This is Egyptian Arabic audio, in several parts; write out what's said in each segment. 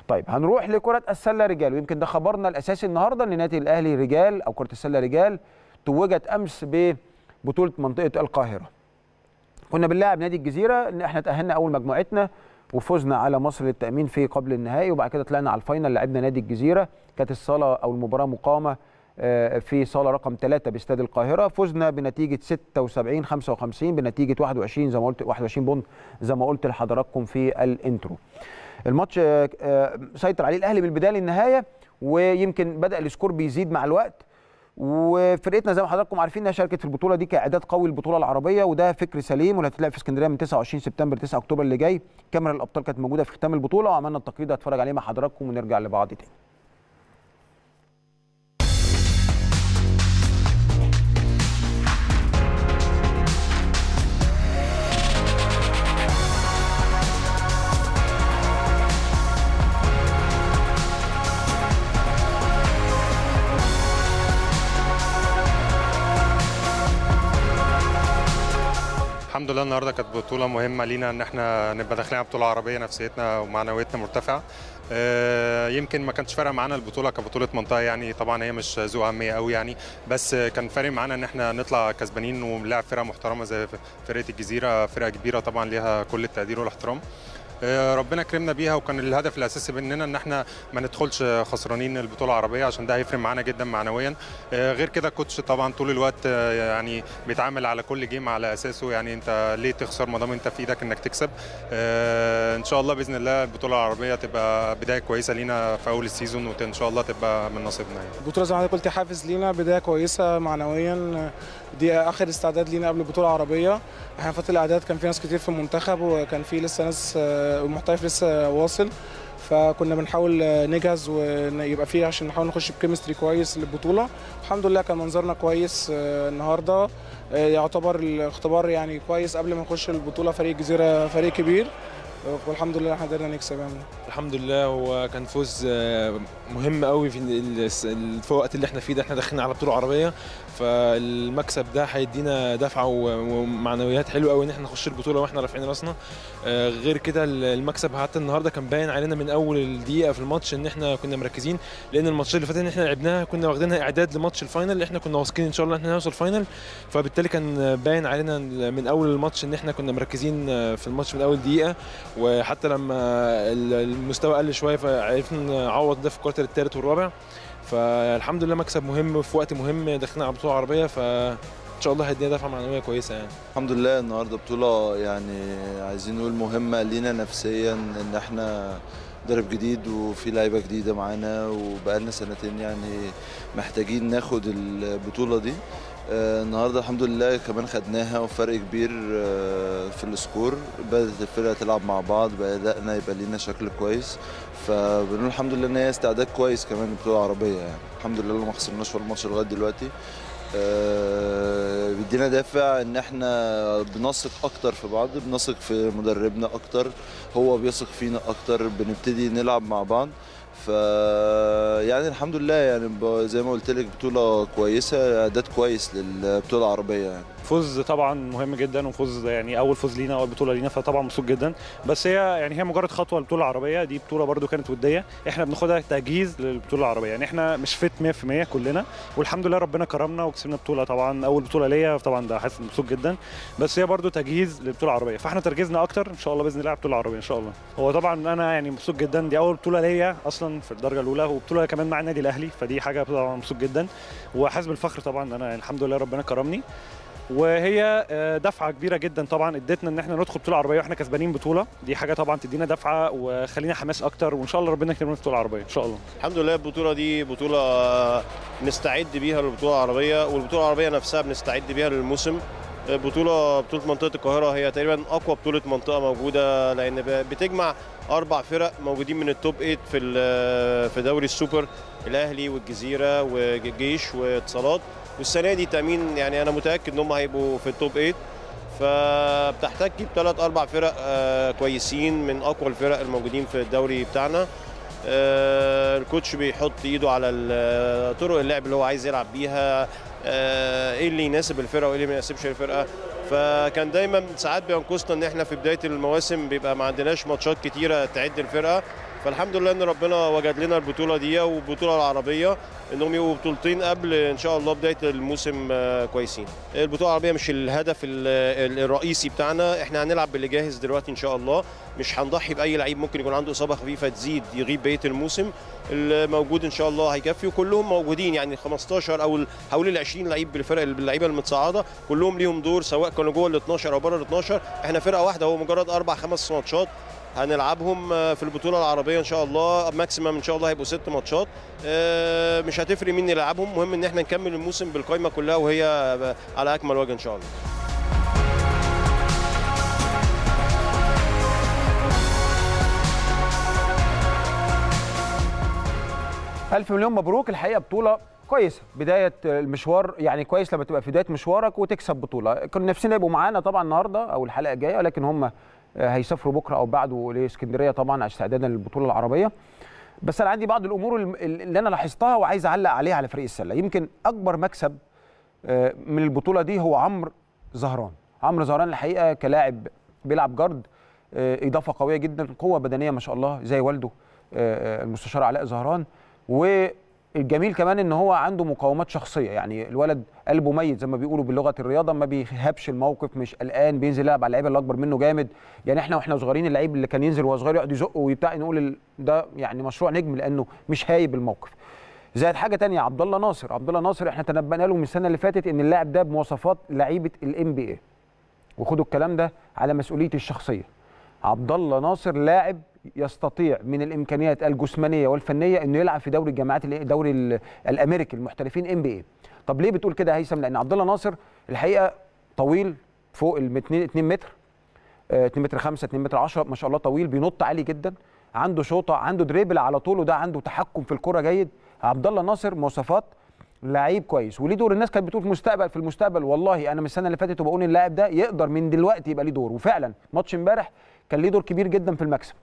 طيب هنروح لكره السله رجال ويمكن ده خبرنا الاساسي النهارده ان نادي الاهلي رجال او كره السله رجال توجت امس ببطوله منطقه القاهره كنا بنلاعب نادي الجزيره ان احنا تاهلنا اول مجموعتنا وفزنا على مصر للتامين في قبل النهائي وبعد كده طلعنا على الفاينل لعبنا نادي الجزيره كانت الصاله او المباراه مقامه في صاله رقم 3 باستاد القاهره فزنا بنتيجه 76 55 بنتيجه 21 زي ما قلت 21 بونت زي ما قلت لحضراتكم في الانترو الماتش سيطر عليه الاهلي من البدايه للنهايه ويمكن بدا السكور بيزيد مع الوقت وفرقتنا زي ما حضراتكم عارفين انها شاركت في البطوله دي كاعداد قوي للبطوله العربيه وده فكر سليم واللي هتتلعب في اسكندريه من 29 سبتمبر 9 اكتوبر اللي جاي كاميرا الابطال كانت موجوده في ختام البطوله وعملنا التقرير ده هتفرج عليه مع حضراتكم ونرجع لبعض تاني الحمد لله النهارده كانت بطوله مهمه لينا ان احنا نبقى داخلين على بطوله عربيه نفسيتنا ومعنوياتنا مرتفعه آه، يمكن ما كانش فارق معانا البطوله كبطوله منطقه يعني طبعا هي مش ذو اهميه قوي يعني بس كان فارق معانا ان احنا نطلع كسبانين ونلعب فرقه محترمه زي فرقه الجزيره فرقه كبيره طبعا ليها كل التقدير والاحترام آه، ربنا كرمنا بيها وكان الهدف الاساسي مننا ان احنا ما ندخلش خسرانين البطوله العربيه عشان ده هيفرق معانا جدا معنويا آه، غير كده الكوتش طبعا طول الوقت آه، يعني بيتعامل على كل جيم على اساسه يعني انت ليه تخسر ما دام انت في ايدك انك تكسب ان شاء الله باذن الله البطوله العربيه تبقى بدايه كويسه لينا في اول السيزون وان شاء الله تبقى من نصيبنا يعني. البطوله زي ما حضرتك قلت حافز لينا بدايه كويسه معنويا دي اخر استعداد لينا قبل البطوله العربيه احنا فتره الاعداد كان في ناس كتير في المنتخب وكان في لسه ناس المحترف لسه واصل فكنا بنحاول نجهز ويبقى فيه عشان نحاول نخش بكيمستري كويس للبطوله الحمد لله كان منظرنا كويس النهارده يعتبر الاختبار يعني كويس قبل ما نخش البطوله فريق الجزيره فريق كبير والحمد لله احنا قدرنا نكسب يعني الحمد لله هو كان فوز مهم قوي في في الوقت اللي احنا فيه ده احنا داخلين على بطوله عربيه فالمكسب ده هيدينا دفعه ومعنويات حلوه قوي ان احنا نخش البطوله واحنا رافعين راسنا غير كده المكسب حتى النهارده كان باين علينا من اول الدقيقه في الماتش ان احنا كنا مركزين لان الماتشات اللي فاتت ان احنا لعبناها كنا واخدينها اعداد لماتش الفاينل اللي احنا كنا واثقين ان شاء الله ان احنا هنوصل فاينل فبالتالي كان باين علينا من اول الماتش ان احنا كنا مركزين في الماتش من اول دقيقه وحتى لما المستوى قل شويه فعرفنا نعوض ده في الكوارتر الثالث والرابع فالحمد لله مكسب مهم في وقت مهم داخلين على بطوله عربيه ف ان شاء الله هيدينا دفعه معنويه كويسه يعني الحمد لله النهارده بطوله يعني عايزين نقول مهمه لينا نفسيا ان احنا مدرب جديد وفي لعيبه جديده معانا وبقالنا سنتين يعني محتاجين ناخد البطوله دي آه النهارده الحمد لله كمان خدناها وفرق كبير آه في السكور بدات الفرقه تلعب مع بعض بدانا يبقى لينا شكل كويس فبنقول الحمد لله ان هي استعداد كويس كمان للبطوله العربيه يعني الحمد لله ما خسرناش ولا ماتش لغايه دلوقتي آه بيدينا دافع ان احنا بنثق اكتر في بعض بنثق في مدربنا اكتر هو بيثق فينا اكتر بنبتدي نلعب مع بعض ف يعني الحمد لله يعني زي ما قلت لك بطوله كويسه اعداد كويس للبطوله العربيه يعني فوز طبعا مهم جدا وفوز يعني اول فوز لينا اول بطوله لينا فطبعا مبسوط جدا بس هي يعني هي مجرد خطوه للبطوله العربيه دي بطوله برده كانت وديه احنا بناخدها تجهيز للبطوله العربيه يعني احنا مش فت 100% كلنا والحمد لله ربنا كرمنا وكسبنا بطوله طبعا اول بطوله ليا طبعا ده حاسس مبسوط جدا بس هي برده تجهيز للبطوله العربيه فاحنا تركيزنا اكتر ان شاء الله باذن الله على البطوله العربيه ان شاء الله هو طبعا انا يعني مبسوط جدا دي اول بطوله ليا اصلا في الدرجه الاولى وبطوله كمان مع النادي الاهلي فدي حاجه طبعا مبسوط جدا وحاسس بالفخر طبعا انا الحمد لله ربنا كرمني وهي دفعه كبيره جدا طبعا ادتنا ان احنا ندخل بطوله عربيه واحنا كسبانين بطوله دي حاجه طبعا تدينا دفعه وخلينا حماس اكتر وان شاء الله ربنا يكرمنا في البطوله العربيه ان شاء الله الحمد لله البطوله دي بطوله نستعد بيها للبطوله العربيه والبطوله العربيه نفسها بنستعد بيها للموسم بطوله بطوله منطقه القاهره هي تقريبا اقوى بطوله منطقه موجوده لان بتجمع اربع فرق موجودين من التوب 8 في في دوري السوبر الاهلي والجزيره والجيش واتصالات والسنه دي تامين يعني انا متاكد ان هم هيبقوا في التوب 8 فبتحتاج تجيب ثلاث اربع فرق كويسين من اقوى الفرق الموجودين في الدوري بتاعنا الكوتش بيحط ايده على طرق اللعب اللي هو عايز يلعب بيها ايه اللي يناسب الفرقه وايه اللي ما يناسبش الفرقه فكان دايما ساعات بينقصنا ان احنا في بدايه المواسم بيبقى ما عندناش ماتشات كتيره تعد الفرقه فالحمد لله ان ربنا وجد لنا البطوله دي والبطوله العربيه انهم يبقوا بطولتين قبل ان شاء الله بدايه الموسم آه، كويسين البطوله العربيه مش الهدف ال- ال- الرئيسي بتاعنا احنا هنلعب باللي جاهز دلوقتي ان شاء الله مش هنضحي باي لعيب ممكن يكون عنده اصابه خفيفه تزيد يغيب بقيه الموسم الموجود ان شاء الله هيكفي وكلهم موجودين يعني 15 او ال- حوالي ال 20 لعيب بالفرق اللعيبه المتصاعده كلهم ليهم دور سواء كانوا جوه ال 12 او بره ال 12 احنا فرقه واحده هو مجرد اربع خمس ماتشات هنلعبهم آه، في البطوله العربيه ان شاء الله ماكسيمم ان شاء الله هيبقوا ست ماتشات آه، مش هتفرق مين يلعبهم المهم ان احنا نكمل الموسم بالقائمه كلها وهي على اكمل وجه ان شاء الله ألف مليون مبروك الحقيقة بطولة كويسة بداية المشوار يعني كويس لما تبقى في بداية مشوارك وتكسب بطولة كنا نفسنا يبقوا معانا طبعا النهاردة أو الحلقة الجاية ولكن هم هيسافروا بكرة أو بعده لإسكندرية طبعا استعدادا للبطولة العربية بس أنا عندي بعض الأمور الم- اللي أنا لاحظتها وعايز أعلق عليها على فريق السلة يمكن أكبر مكسب آه، من البطولة دي هو عمرو زهران عمرو زهران الحقيقة كلاعب بيلعب جارد آه، إضافة قوية جدا قوة بدنية ما شاء الله زي والده آه، آه، المستشار علاء زهران والجميل كمان ان هو عنده مقاومات شخصيه يعني الولد قلبه ميت زي ما بيقولوا بلغه الرياضه ما بيهابش الموقف مش قلقان بينزل يلعب على اللعيبه اللي اكبر منه جامد يعني احنا واحنا صغيرين اللعيب اللي كان ينزل وهو صغير يقعد يزق وبتاع نقول ال- ده يعني مشروع نجم لانه مش هايب الموقف زائد حاجه تانية عبد الله ناصر عبد الله ناصر احنا تنبأنا له من السنه اللي فاتت ان اللاعب ده بمواصفات لعيبه الام بي اي وخدوا الكلام ده على مسؤوليتي الشخصيه عبد الله ناصر لاعب يستطيع من الامكانيات الجسمانيه والفنيه انه يلعب في دوري الجامعات اللي- دوري ال- الامريكي المحترفين ام بي اي طب ليه بتقول كده يا هيثم لان عبد الله ناصر الحقيقه طويل فوق ال 2 متر آه، 2 متر 5 2 متر 10 ما شاء الله طويل بينط عالي جدا عنده شوطه عنده دريبل على طول وده عنده تحكم في الكره جيد عبد الله ناصر مواصفات لعيب كويس وليه دور الناس كانت بتقول في المستقبل في المستقبل والله انا من السنه اللي فاتت وبقول اللاعب ده يقدر من دلوقتي يبقى ليه دور وفعلا ماتش امبارح كان ليه دور كبير جدا في المكسب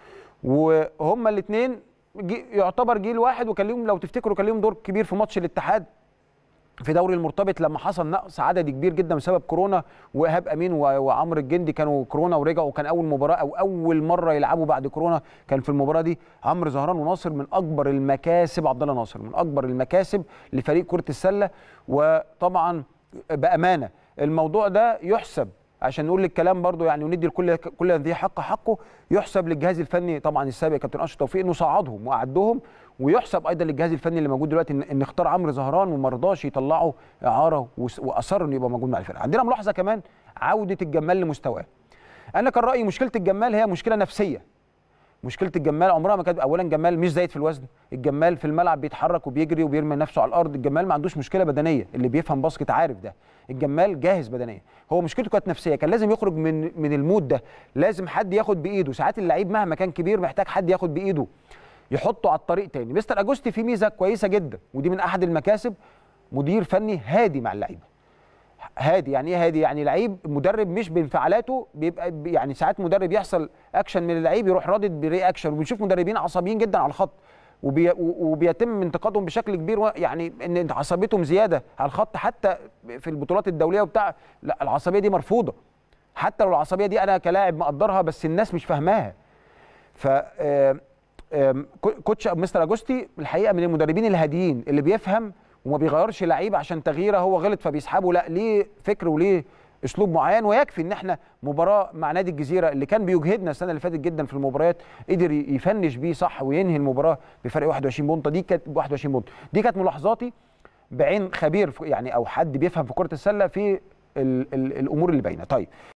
وهما الاثنين يعتبر جيل واحد وكان ليهم لو تفتكروا كان ليهم دور كبير في ماتش الاتحاد في دوري المرتبط لما حصل نقص عددي كبير جدا بسبب كورونا وايهاب امين و- وعمرو الجندي كانوا كورونا ورجعوا وكان اول مباراه او اول مره يلعبوا بعد كورونا كان في المباراه دي عمرو زهران وناصر من اكبر المكاسب عبد الله ناصر من اكبر المكاسب لفريق كره السله وطبعا بامانه الموضوع ده يحسب عشان نقول الكلام برضو يعني وندي لكل كل ذي حق حقه يحسب للجهاز الفني طبعا السابق كابتن اشرف توفيق انه صعدهم واعدهم ويحسب ايضا للجهاز الفني اللي موجود دلوقتي ان, إن اختار عمرو زهران وما رضاش يطلعه اعاره وس- واصر انه يبقى موجود مع الفرقه عندنا ملاحظه كمان عوده الجمال لمستواه انا كان رايي مشكله الجمال هي مشكله نفسيه مشكله الجمال عمرها ما كانت اولا جمال مش زايد في الوزن الجمال في الملعب بيتحرك وبيجري وبيرمي نفسه على الارض الجمال ما عندوش مشكله بدنيه اللي بيفهم باسكت عارف ده الجمال جاهز بدنيا هو مشكلته كانت نفسيه كان لازم يخرج من من المود ده لازم حد ياخد بايده ساعات اللعيب مهما كان كبير محتاج حد ياخد بايده يحطه على الطريق تاني مستر اجوستي فيه ميزه كويسه جدا ودي من احد المكاسب مدير فني هادي مع اللعيبه هادي يعني ايه هادي يعني لعيب مدرب مش بانفعالاته بيبقى بي- يعني ساعات مدرب يحصل اكشن من اللعيب يروح رادد بري اكشن وبنشوف مدربين عصبيين جدا على الخط وبي و- وبيتم انتقادهم بشكل كبير و- يعني ان عصبيتهم زياده على الخط حتى في البطولات الدوليه وبتاع لا العصبيه دي مرفوضه حتى لو العصبيه دي انا كلاعب مقدرها بس الناس مش فاهماها ف آم، آم، كو- كوتش مستر اجوستي الحقيقه من المدربين الهاديين اللي بيفهم وما بيغيرش لعيب عشان تغييره هو غلط فبيسحبه لا ليه فكر وليه اسلوب معين ويكفي ان احنا مباراه مع نادي الجزيره اللي كان بيجهدنا السنه اللي فاتت جدا في المباريات قدر يفنش بيه صح وينهي المباراه بفرق 21 بونطه دي كانت 21 بونطه دي كانت ملاحظاتي بعين خبير في- يعني او حد بيفهم في كره السله في ال ال الامور اللي باينه طيب